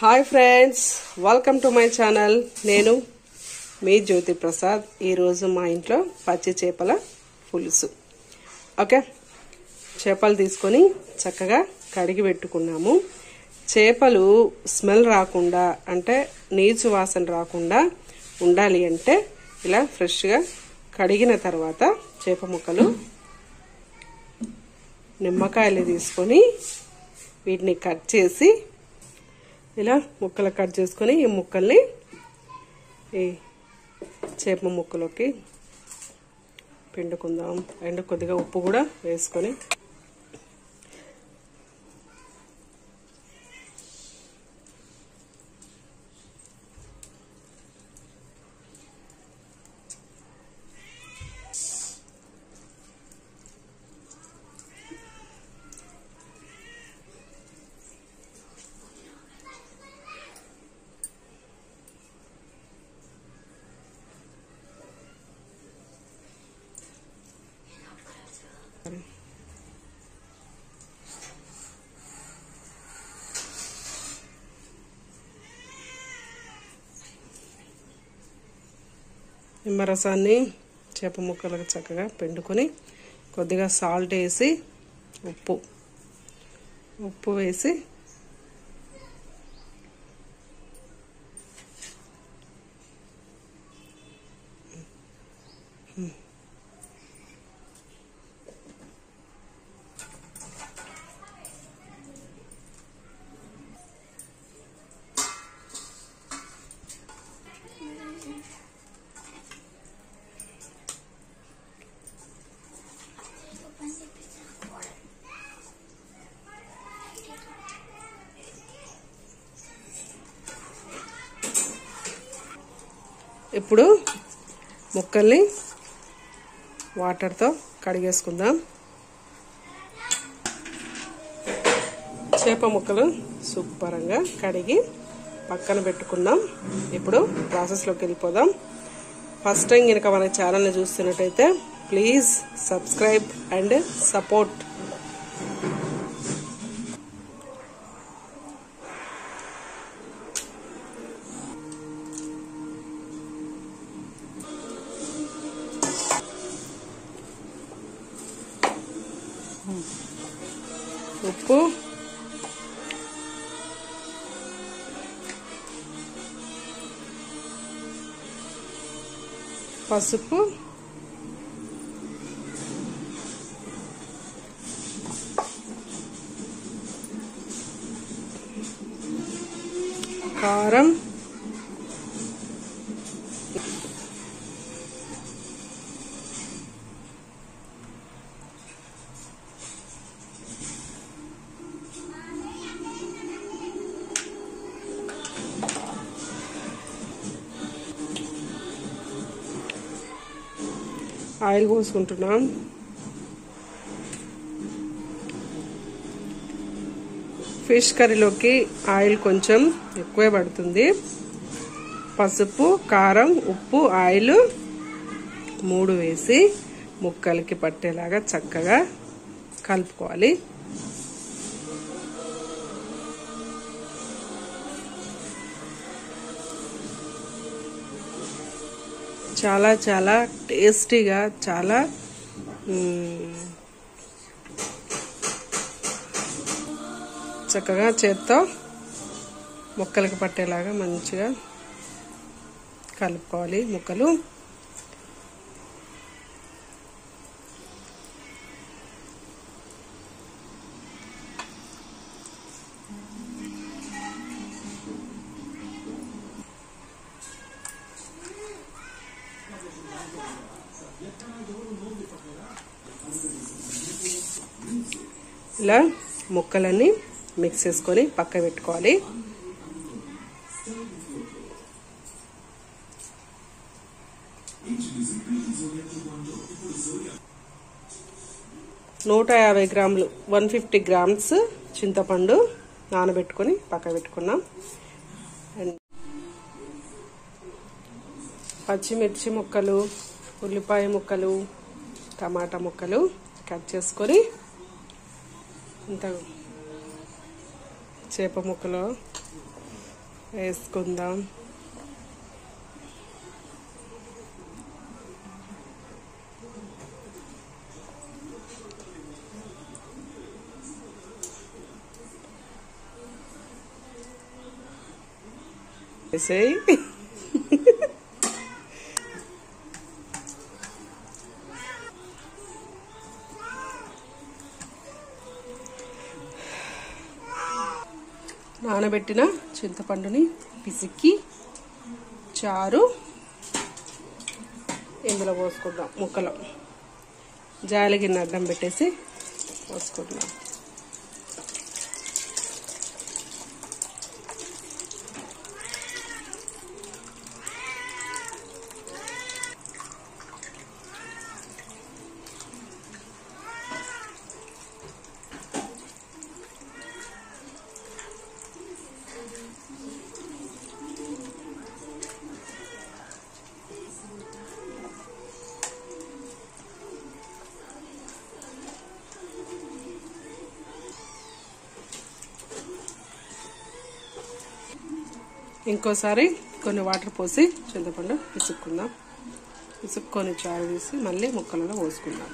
hi friends welcome to my channel నేను మీ జ్యోతి ప్రసాద్ ఈరోజు మా ఇంట్లో పచ్చి చేపల పులుసు ఓకే చేపలు తీసుకొని చక్కగా కడిగి పెట్టుకున్నాము చేపలు స్మెల్ రాకుండా అంటే నీచు వాసన రాకుండా ఉండాలి అంటే ఇలా ఫ్రెష్గా కడిగిన తర్వాత చేప ముక్కలు నిమ్మకాయలు తీసుకొని వీటిని కట్ చేసి ఇలా ముక్కలు కట్ చేసుకొని ఈ ముక్కల్ని ఈ చేప ముక్కలోకి పిండుకుందాం అండ్ కొద్దిగా ఉప్పు కూడా వేసుకొని నిమ్మరసాన్ని చేప ముక్కలకు చక్కగా పిండుకొని కొద్దిగా సాల్ట్ వేసి ఉప్పు ఉప్పు వేసి ఇప్పుడు ముక్కల్ని వాటర్తో కడిగేసుకుందాం చేప ముక్కలు శుభ్రంగా కడిగి పక్కన పెట్టుకుందాం ఇప్పుడు ప్రాసెస్లోకి వెళ్ళిపోదాం ఫస్ట్ టైం కనుక మన ఛానల్ని చూస్తున్నట్టయితే ప్లీజ్ సబ్స్క్రైబ్ అండ్ సపోర్ట్ ఉప్పు పసుపు కారం ఆయిల్ పోసుకుంటున్నాం ఫిష్ కర్రీలోకి ఆయిల్ కొంచెం ఎక్కువే పడుతుంది పసుపు కారం ఉప్పు ఆయిల్ మూడు వేసి ముక్కలకి పట్టేలాగా చక్కగా కలుపుకోవాలి చాలా చాలా టేస్టీగా చాలా చక్కగా చేత్తో ముక్కలకి పట్టేలాగా మంచిగా కలుపుకోవాలి ముక్కలు ఇలా ముక్కలన్నీ మిక్స్ చేసుకొని పక్క పెట్టుకోవాలి నూట యాభై గ్రాములు వన్ ఫిఫ్టీ గ్రామ్స్ చింతపండు నానబెట్టుకొని పక్క పెట్టుకున్నాం అండ్ పచ్చిమిర్చి ముక్కలు ఉల్లిపాయ ముక్కలు టమాటా ముక్కలు కట్ చేసుకొని ఇంత చేప ముక్కలో వేసుకుందాం వేసేయి నానబెట్టిన చింతపండుని పిసికి చారు ఇందులో పోసుకుందాం ముక్కలో జాలి గిన్నె అడ్డం పెట్టేసి పోసుకుంటున్నాం ఇంకోసారి కొన్ని వాటర్ పోసి చింతపండు పిసుక్కుందాం పిసుక్కొని చారు తీసి మళ్ళీ ముక్కలలో పోసుకుందాం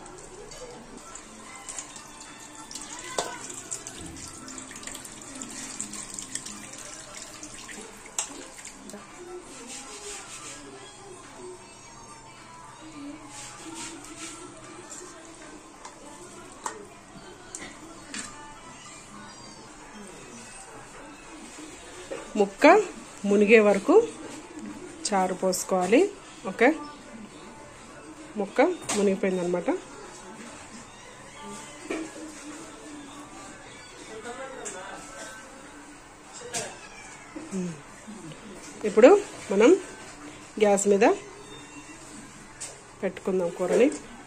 ముక్క మునిగే వరకు చారు పోసుకోవాలి ఓకే ముక్క మునిగిపోయిందనమాట ఇప్పుడు మనం గ్యాస్ మీద పెట్టుకుందాం కూరని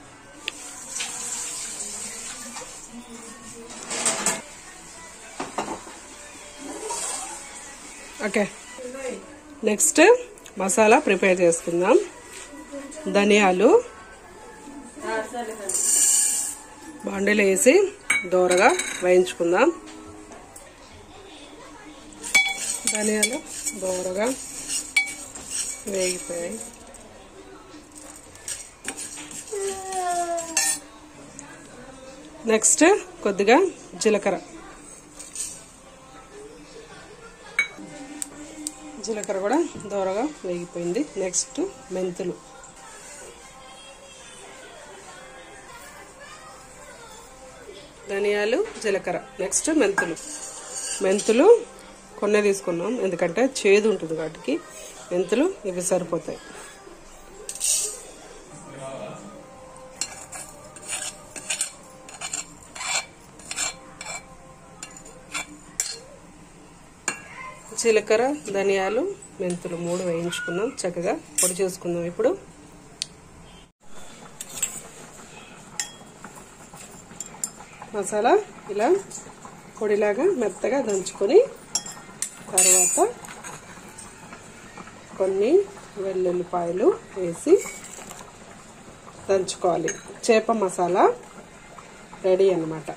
ఓకే నెక్స్ట్ మసాలా ప్రిపేర్ చేసుకుందాం ధనియాలు బాండీలో వేసి దోరగా వేయించుకుందాం ధనియాలు దోరగా వేగిపోయాయి నెక్స్ట్ కొద్దిగా జీలకర్ర జీలకర్ర కూడా దోరగా వేగిపోయింది నెక్స్ట్ మెంతులు ధనియాలు జీలకర్ర నెక్స్ట్ మెంతులు మెంతులు కొన్ని తీసుకున్నాం ఎందుకంటే చేదు ఉంటుంది వాటికి మెంతులు ఇవి సరిపోతాయి జీలకర్ర ధనియాలు మెంతులు మూడు వేయించుకున్నాం చక్కగా పొడి చేసుకుందాం ఇప్పుడు మసాలా ఇలా పొడిలాగా మెత్తగా దంచుకొని తర్వాత కొన్ని వెల్లుల్లిపాయలు వేసి దంచుకోవాలి చేప మసాలా రెడీ అన్నమాట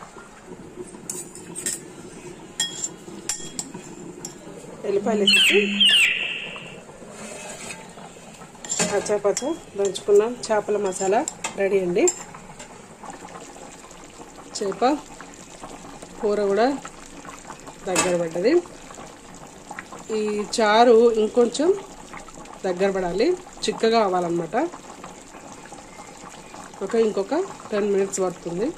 ఎల్లిపాయలు వేసి పచ్చ దంచుకున్నాం చేపల మసాలా రెడీ అండి చేప కూర కూడా దగ్గర పడ్డది ఈ చారు ఇంకొంచెం దగ్గర పడాలి చిక్కగా అవ్వాలన్నమాట ఒక ఇంకొక టెన్ మినిట్స్ పడుతుంది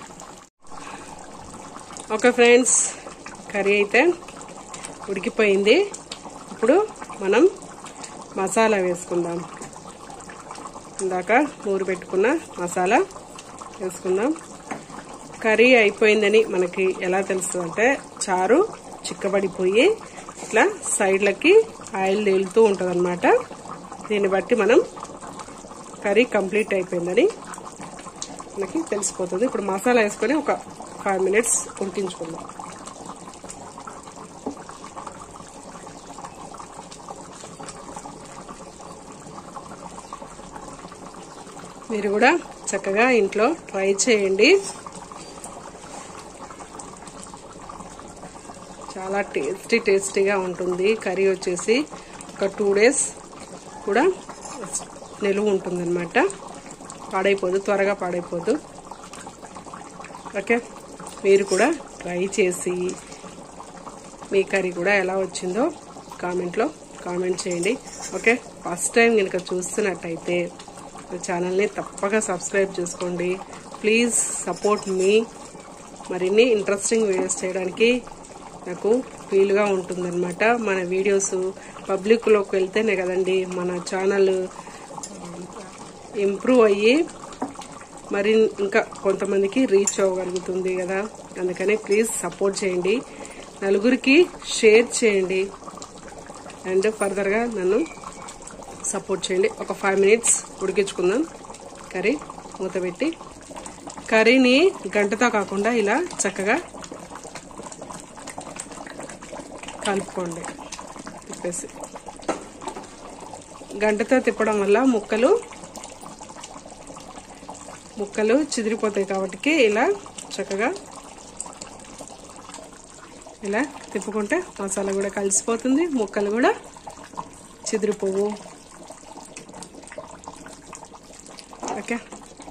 ఓకే ఫ్రెండ్స్ కర్రీ అయితే ఉడికిపోయింది ఇప్పుడు మనం మసాలా వేసుకుందాం ఇందాక నూరు పెట్టుకున్న మసాలా వేసుకుందాం కర్రీ అయిపోయిందని మనకి ఎలా తెలుస్తుంది అంటే చారు చిక్కబడిపోయి ఇట్లా సైడ్లకి ఆయిల్ తేలుతూ ఉంటుంది అనమాట దీన్ని బట్టి మనం కర్రీ కంప్లీట్ అయిపోయిందని మనకి తెలిసిపోతుంది ఇప్పుడు మసాలా వేసుకొని ఒక ఫైవ్ మినిట్స్ ఉడికించుకుందాం మీరు కూడా చక్కగా ఇంట్లో ట్రై చేయండి చాలా చాలా టేస్టీ టేస్టీగా ఉంటుంది కర్రీ వచ్చేసి ఒక టూ డేస్ కూడా నిలువ ఉంటుందన్నమాట పాడైపోదు త్వరగా పాడైపోదు ఓకే మీరు కూడా ట్రై చేసి మీ కర్రీ కూడా ఎలా వచ్చిందో కామెంట్లో కామెంట్ చేయండి ఓకే ఫస్ట్ టైం కనుక చూస్తున్నట్టయితే నా ఛానల్ని తప్పక సబ్స్క్రైబ్ చేసుకోండి ప్లీజ్ సపోర్ట్ మీ మరిన్ని ఇంట్రెస్టింగ్ వీడియోస్ చేయడానికి నాకు వీలుగా ఉంటుందన్నమాట మన వీడియోస్ పబ్లిక్లోకి వెళ్తేనే కదండి మన ఛానల్ ఇంప్రూవ్ అయ్యి మరి ఇంకా కొంతమందికి రీచ్ అవ్వగలుగుతుంది కదా అందుకని ప్లీజ్ సపోర్ట్ చేయండి నలుగురికి షేర్ చేయండి అండ్ ఫర్దర్గా నన్ను సపోర్ట్ చేయండి ఒక ఫైవ్ మినిట్స్ ఉడికించుకుందాం కర్రీ మూత పెట్టి కర్రీని గంటతో కాకుండా ఇలా చక్కగా కలుపుకోండి తిప్పేసి గంటతో తిప్పడం వల్ల ముక్కలు ముక్కలు చిదిరిపోతాయి కాబట్టి ఇలా చక్కగా ఇలా తిప్పుకుంటే మసాలా కూడా కలిసిపోతుంది ముక్కలు కూడా చిదిరిపోవు ఓకే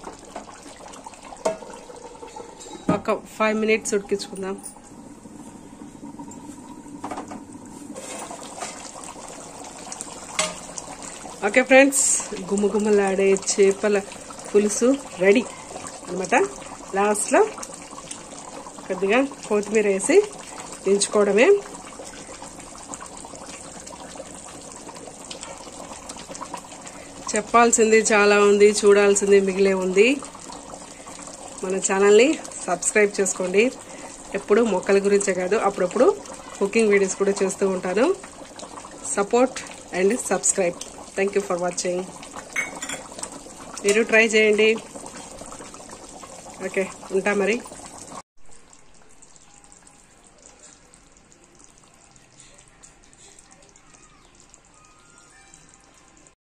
ఒక ఫైవ్ మినిట్స్ ఉడికించుకుందాం ఓకే ఫ్రెండ్స్ గుమ్మగుమ్మలాడే చేపల పులుసు రెడీ అనమాట లాస్ట్లో కొద్దిగా కొత్తిమీర వేసి దించుకోవడమే చెప్పాల్సింది చాలా ఉంది చూడాల్సింది మిగిలే ఉంది మన ఛానల్ని సబ్స్క్రైబ్ చేసుకోండి ఎప్పుడు మొక్కల గురించే కాదు అప్పుడప్పుడు కుకింగ్ వీడియోస్ కూడా చేస్తూ ఉంటాను support and subscribe thank you for watching మీరు ట్రై చేయండి ఓకే ఉంటా మరి